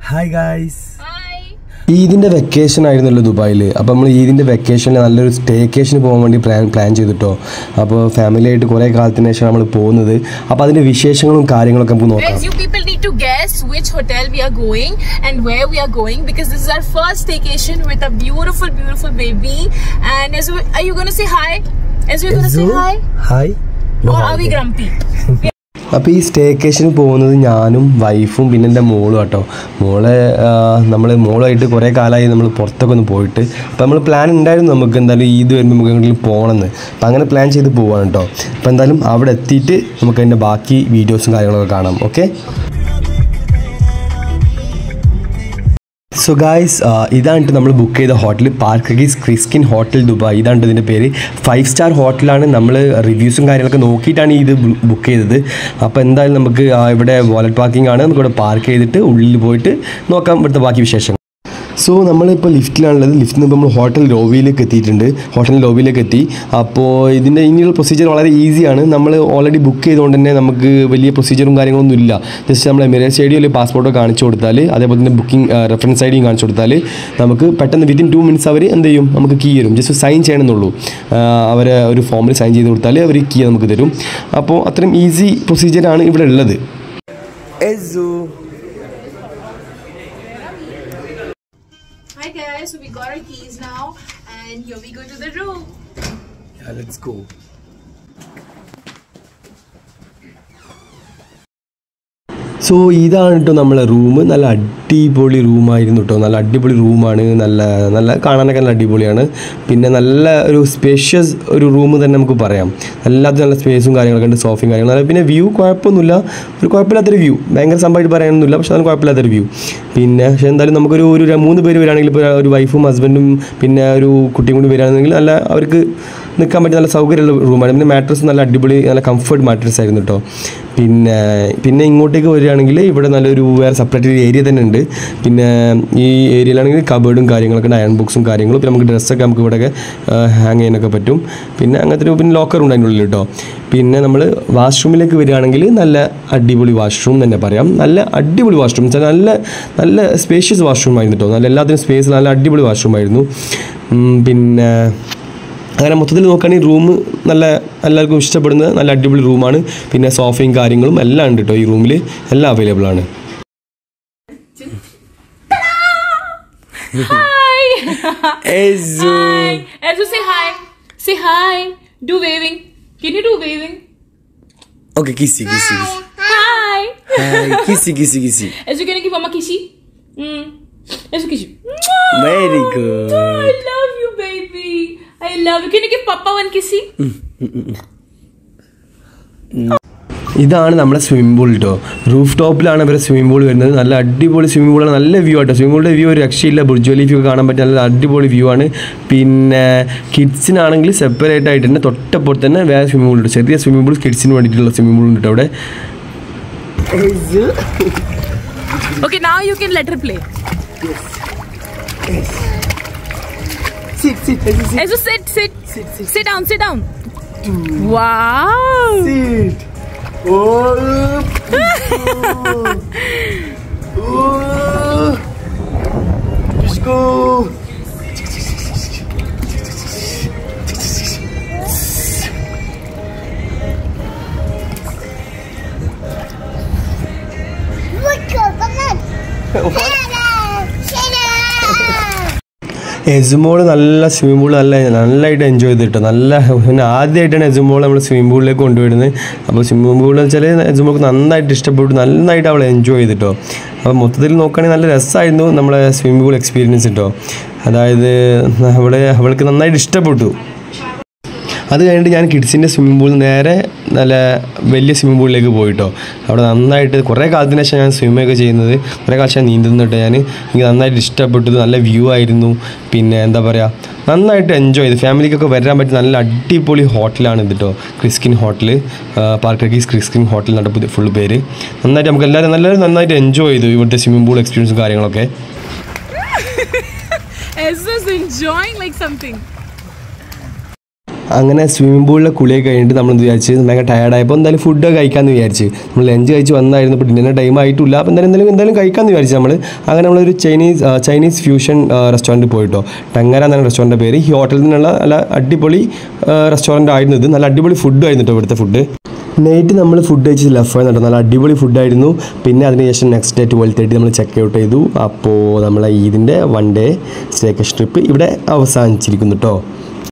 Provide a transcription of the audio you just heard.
Hi guys Hi. ഈദിൻ്റെ vacation ആയിരുന്നല്ലോ ദുബായിൽ അപ്പോൾ നമ്മൾ ഈദിൻ്റെ വെക്കേഷനിൽ നല്ലൊരു സ്റ്റേക്കേഷന് പോകാൻ വേണ്ടി പ്ലാൻ പ്ലാൻ ചെയ്തിട്ടോ അപ്പോൾ ഫാമിലിയായിട്ട് കുറേ കാലത്തിന് ശേഷം നമ്മൾ പോകുന്നത് അപ്പോൾ അതിൻ്റെ വിശേഷങ്ങളും കാര്യങ്ങളൊക്കെ നമുക്ക് നോക്കാം Guys, you people need to guess which hotel we are going and where we are going because this is our first staycation with a beautiful, beautiful baby. And as we, are you gonna say hi? As we're gonna say hi? Hi Or are we grumpy? അപ്പോൾ ഈ സ്റ്റേക്കേഷന് പോകുന്നത് ഞാനും വൈഫും പിന്നെ എൻ്റെ മോളും കേട്ടോ മോളെ നമ്മൾ മോളുമായിട്ട് കുറേ കാലമായി നമ്മൾ പുറത്തൊക്കെ ഒന്ന് പോയിട്ട് അപ്പോൾ നമ്മൾ പ്ലാൻ ഉണ്ടായിരുന്നു നമുക്ക് എന്തായാലും ഈദ് വരുമ്പോൾ നമുക്ക് എങ്ങോട്ടെങ്കിലും പോകണമെന്ന് അപ്പോൾ അങ്ങനെ പ്ലാൻ ചെയ്ത് പോവാണ് കേട്ടോ അപ്പോൾ എന്തായാലും അവിടെ എത്തിയിട്ട് നമുക്ക് അതിൻ്റെ ബാക്കി വീഡിയോസും കാര്യങ്ങളൊക്കെ കാണാം ഓക്കെ സോ ഗായ്സ് ഇതാണ് നമ്മൾ ബുക്ക് ചെയ്ത hotel Park Regis Kris Kin hotel Dubai ഇതാണ് ഇതിൻ്റെ പേര് ഫൈവ് സ്റ്റാർ ഹോട്ടലാണ് നമ്മൾ റിവ്യൂസും കാര്യങ്ങളൊക്കെ നോക്കിയിട്ടാണ് ഇത് ബുക്ക് ചെയ്തത് അപ്പോൾ എന്തായാലും നമുക്ക് ആ, ഇവിടെ വാലറ്റ് പാർക്കിംഗ് ആണ് നമുക്ക് ഇവിടെ പാർക്ക് ചെയ്തിട്ട് ഉള്ളിൽ പോയിട്ട് നോക്കാം ഇവിടുത്തെ ബാക്കി വിശേഷം സോ നമ്മളിപ്പോൾ ലിഫ്റ്റിലാണുള്ളത് ലിഫ്റ്റിൽ നിന്ന് നമ്മൾ ഹോട്ടൽ ലോബിയിലേക്ക് എത്തിയിട്ടുണ്ട് ഹോട്ടൽ ലോബിയിലേക്ക് എത്തി അപ്പോൾ ഇതിൻ്റെ ഇനിയുള്ള പ്രൊസീജിയർ വളരെ ഈസിയാണ് നമ്മൾ ഓൾറെഡി ബുക്ക് ചെയ്തുകൊണ്ട് തന്നെ നമുക്ക് വലിയ പ്രൊസീജിയറും കാര്യങ്ങളൊന്നും ഇല്ല ജസ്റ്റ് നമ്മൾ എമിറേറ്റ്സ് ഐ ഡിയിൽ പാസ്പോർട്ടോ കാണിച്ചു കൊടുത്താൽ അതേപോലെ തന്നെ ബുക്കിംഗ് റെഫറൻസ് ഐ ഡിയും കാണിച്ചു കൊടുത്താൽ നമുക്ക് പെട്ടെന്ന് വിത്തിൻ ടു മിനിറ്റ്സ് അവർ എന്ത് ചെയ്യും നമുക്ക് കീ തരും ജസ്റ്റ് സൈൻ ചെയ്യണമെന്നുള്ളൂ അവർ ഒരു ഫോമിൽ സൈൻ ചെയ്ത് കൊടുത്താൽ അവർ കീ നമുക്ക് തരും അപ്പോൾ അത്രയും ഈസി പ്രൊസീജിയറാണ് ഇവിടെ ഉള്ളത് എസു Hi guys, so we got our keys now and here we go to the room. Let's go so ഇതാണ് കേട്ടോ നമ്മളെ റൂം നല്ല അടിപൊളി റൂമായിരുന്നു കേട്ടോ നല്ല അടിപൊളി റൂമാണ് നല്ല നല്ല കാണാനൊക്കെ നല്ല അടിപൊളിയാണ് പിന്നെ നല്ല ഒരു സ്പേഷ്യസ് ഒരു റൂം തന്നെ നമുക്ക് പറയാം എല്ലാത്തിനും നല്ല സ്പേസും കാര്യങ്ങളൊക്കെ ഉണ്ട് സോഫയും കാര്യങ്ങളും പിന്നെ വ്യൂ കുഴപ്പമൊന്നുമില്ല ഒരു കുഴപ്പമില്ലാത്തൊരു വ്യൂ ഭയങ്കര സംഭവമായിട്ട് പറയാനൊന്നുമില്ല പക്ഷെ അതിന് കുഴപ്പമില്ലാത്തൊരു വ്യൂ പിന്നെ പക്ഷേ എന്തായാലും നമുക്കൊരു ഒരു ര- മൂന്ന് പേര് വരികയാണെങ്കിൽ ഇപ്പോൾ ഒരു വൈഫും ഹസ്ബൻഡും പിന്നെ ഒരു കുട്ടിയും കൂടി വരികയാണെങ്കിൽ നല്ല അവർക്ക് നിൽക്കാൻ പറ്റിയ നല്ല സൗകര്യമുള്ള റൂമാണ് പിന്നെ മാട്രസ് നല്ല അടിപൊളി നല്ല കംഫർട്ട് മാട്രസ് ആയിരുന്നു കേട്ടോ പിന്നെ പിന്നെ ഇങ്ങോട്ടേക്ക് വരികയാണെങ്കിൽ ഇവിടെ നല്ലൊരു വേറെ സെപ്പറേറ്റ് ഒരു ഏരിയ തന്നെ ഉണ്ട് പിന്നെ ഈ ഏരിയയിലാണെങ്കിൽ കബേർഡും കാര്യങ്ങളൊക്കെ അയൺ ബോക്സും കാര്യങ്ങളും പിന്നെ നമുക്ക് ഡ്രസ്സൊക്കെ നമുക്ക് ഇവിടെയൊക്കെ ഹാങ് ചെയ്യാനൊക്കെ പറ്റും പിന്നെ അങ്ങനത്തെ ഒരു പിന്നെ ലോക്കർ ഉണ്ട് അതിൻ്റെ ഉള്ളിൽ കേട്ടോ പിന്നെ നമ്മൾ വാഷ്റൂമിലേക്ക് വരികയാണെങ്കിൽ നല്ല അടിപൊളി വാഷ്റൂം തന്നെ പറയാം നല്ല അടിപൊളി വാഷ്റൂം വെച്ചാൽ നല്ല നല്ല സ്പേഷ്യസ് വാഷ്റൂം ആയിരുന്നു കേട്ടോ നല്ല എല്ലാത്തിനും സ്പേസ് നല്ല അടിപൊളി വാഷ്റൂം ആയിരുന്നു ഉം, പിന്നെ അങ്ങനെ മൊത്തത്തിൽ നോക്കുകയാണെങ്കിൽ റൂം നല്ല എല്ലാവർക്കും ഇഷ്ടപ്പെടുന്ന നല്ല അടിപൊളി റൂമാണ് പിന്നെ സോഫയും കാര്യങ്ങളും എല്ലാം ഉണ്ട് കേട്ടോ ഈ റൂമിൽ എല്ലാം അവൈലബിൾ ആണ് Hi. എസു hi. As say hi. Say hi. Do waving. Can you do waving? Okay kissy kissy Hi. Hi kissy kissy kissy As you gonna give mama kissy? Mm. As you kissy. Very good I love you, baby. I love you. Can you give Papa one kissy? ഇതാണ് നമ്മുടെ swimming pool കേട്ടോ roof ടോപ്പിലാണ് ഇവരെ swimming pool വരുന്നത് നല്ല അടിപൊളി swimming പൂളാണ് നല്ല view ആട്ടോ സ്വിമ്മിംഗ് പൂളിൻ്റെ വ്യൂ ഒരു രക്ഷയില്ല ബുർജ് ഖലീഫ ഒക്കെ കാണാൻ പറ്റിയ നല്ല അടിപൊളി വ്യൂ ആണ് പിന്നെ കിഡ്സിനാണെങ്കിൽ സെപ്പറേറ്റ് ആയിട്ട് തന്നെ തൊട്ടപ്പുറത്ത് തന്നെ വേറെ സ്വിമ്മിംഗ് പൂൾ ഉണ്ട് ചെറിയ സ്വിമ്മിംഗ് പൂൾ കിഡ്സിന് വേണ്ടിയിട്ടുള്ള സ്വിമ്മിംഗ് പൂൾ ഉണ്ട് കേട്ടോ അവിടെ Esu Okay, now you can let her play. Sit sit Esu sit As you sit, sit, Sit, sit. sit down, sit down. Wow. Sit oh oh Let's go. എസുമോൾ നല്ല swimming pool നല്ല നല്ലതായിട്ട് enjoy ചെയ്തിട്ട് നല്ല പിന്നെ ആദ്യമായിട്ടാണ് എസുമോൾ നമ്മൾ സ്വിമ്മിംഗ് പൂളിലേക്ക് കൊണ്ടുവരുന്നത് അപ്പോൾ സ്വിമ്മിംഗ് പൂൾ വെച്ചാൽ എസുമോൾക്ക് നന്നായിട്ട് ഇഷ്ടപ്പെട്ടു നന്നായിട്ട് അവൾ എൻജോയ് ചെയ്തിട്ടോ അപ്പോൾ മൊത്തത്തിൽ നോക്കുകയാണെങ്കിൽ നല്ല രസമായിരുന്നു നമ്മളെ സ്വിമ്മിംഗ് പൂൾ എക്സ്പീരിയൻസ് കേട്ടോ അതായത് അവളെ അവൾക്ക് നന്നായിട്ട് ഇഷ്ടപ്പെട്ടു അത് കഴിഞ്ഞിട്ട് ഞാൻ കിഡ്സിൻ്റെ സ്വിമ്മിംഗ് പൂളിൽ നേരെ നല്ല വലിയ സ്വിമ്മിംഗ് പൂളിലേക്ക് പോയിട്ടോ അവിടെ നന്നായിട്ട് കുറേ കാലത്തിന് ശേഷം ഞാൻ സ്വിമ്മൊക്കെ ചെയ്യുന്നത് കുറേ കാലം നീന്തുന്നുണ്ട് ഞാൻ എനിക്ക് നന്നായിട്ട് ഇഷ്ടപ്പെട്ടു നല്ല വ്യൂ ആയിരുന്നു പിന്നെ എന്താ പറയുക നന്നായിട്ട് എൻജോയ് ചെയ്തു ഫാമിലിക്കൊക്കെ വരാൻ പറ്റിയ നല്ല അടിപൊളി ഹോട്ടലാണ് ഇത് കേട്ടോ ക്രിസ്കിൻ ഹോട്ടൽ പാർക്കീസ് ക്രിസ്കിൻ ഹോട്ടൽ എന്നിട്ട് പുതിയ ഫുൾ പേര് നന്നായിട്ട് നമുക്ക് എല്ലാവരും നല്ലൊരു നന്നായിട്ട് എൻജോയ് ചെയ്തു ഇവിടുത്തെ സ്വിമ്മിംഗ് പൂൾ എക്സ്പീരിയൻസും കാര്യങ്ങളൊക്കെ Ezra's enjoying like something. അങ്ങനെ സ്വിമ്മിംഗ് പൂളിലെ കുളിയൊക്കെ കഴിഞ്ഞിട്ട് നമ്മൾ എന്ത് വിചാരിച്ച് ഭയങ്കര ടയർഡായപ്പോൾ എന്തായാലും ഫുഡ് കഴിക്കാമെന്ന് വിചാരിച്ച് നമ്മൾ ലഞ്ച് കഴിച്ച് വന്നായിരുന്നു ഇപ്പോൾ ഡിന്നറിന് ടൈം ആയിട്ടില്ല അപ്പോൾ എന്തായാലും എന്തായാലും എന്തായാലും കഴിക്കാമെന്ന് വിചാരിച്ചു നമ്മൾ അങ്ങനെ നമ്മളൊരു ചൈനീസ് ആ, ചൈനീസ് ഫ്യൂഷൻ റെസ്റ്റോറൻറ്റ് പോയിട്ടോ ടങ്ങര എന്നാണ് റെസ്റ്റോറൻറ്റ് പേര് ഈ ഹോട്ടലിൽ നിന്നുള്ള നല്ല അടിപൊളി റെസ്റ്റോറൻറ്റ് ആയിരുന്നു ഇത് നല്ല അടിപൊളി ഫുഡ് ആയിരുന്നു കേട്ടോ ഇവിടുത്തെ ഫുഡ് നൈറ്റ് നമ്മൾ ഫുഡ് കഴിച്ച് ലഫ് ആയിരുന്നു നല്ല അടിപൊളി ഫുഡായിരുന്നു പിന്നെ അതിനുശേഷം നെക്സ്റ്റ് ഡേ ട്വൽവ് തേർട്ടി നമ്മൾ ചെക്ക് ഔട്ട് ചെയ്തു അപ്പോൾ നമ്മളെ ഇതിൻ്റെ വൺ ഡേ സ്റ്റേക്കേഷൻ ട്രിപ്പ് ഇവിടെ അവസാനിച്ചിരിക്കുന്നു കേട്ടോ